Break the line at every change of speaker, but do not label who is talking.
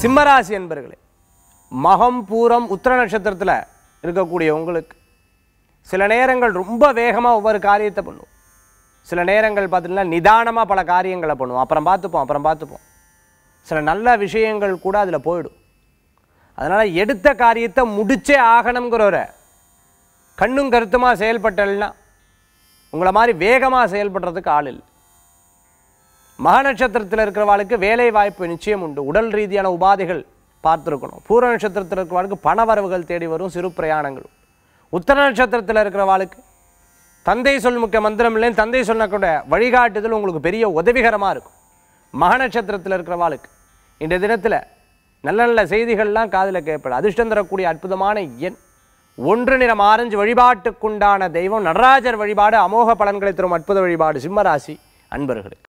சிம்மராசி என்பர்களே மகம் பூரம் உத்திர நட்சத்திரத்தில் இருக்கக்கூடிய உங்களுக்கு சில நேரங்கள் ரொம்ப வேகமாக ஒவ்வொரு காரியத்தை பண்ணுவோம் சில நேரங்கள் பார்த்தீங்கன்னா நிதானமாக பல காரியங்களை பண்ணுவோம் அப்புறம் பார்த்துப்போம் அப்புறம் பார்த்துப்போம் சில நல்ல விஷயங்கள் கூட அதில் போயிடும் அதனால் எடுத்த காரியத்தை முடிச்சே ஆகணுங்கிற ஒரு கண்ணும் கருத்துமாக செயல்பட்டல்னா உங்களை மாதிரி வேகமாக செயல்படுறதுக்கு ஆள் இல்லை மக நட்சத்திரத்தில் இருக்கிறவாளுக்கு வேலை வாய்ப்பு நிச்சயம் உண்டு உடல் ரீதியான உபாதைகள் பார்த்துருக்கணும் பூர நட்சத்திரத்தில் இருக்கிறவாளுக்கு பண வரவுகள் தேடி வரும் சிறு பிரயாணங்கள் உண்டு. உத்தர நட்சத்திரத்தில் இருக்கிறவாளுக்கு தந்தை சொல் முக்கிய மந்திரம் இல்லைன்னு தந்தை சொன்னக்கூட வழிகாட்டுதல் உங்களுக்கு பெரிய உதவிகரமாக இருக்கும் மக நட்சத்திரத்தில் இருக்கிறவாளுக்கு இந்த தினத்தில் நல்ல நல்ல செய்திகள்லாம் காதில் கேட்படும் அதிர்ஷ்டம் தரக்கூடிய அற்புதமான எண் ஒன்று நிறம் ஆரஞ்சு வழிபாட்டுக்குண்டான தெய்வம் நடராஜர் வழிபாடு அமோக பலன்களை தரும் அற்புத வழிபாடு சிம்மராசி அன்பர்களுக்கு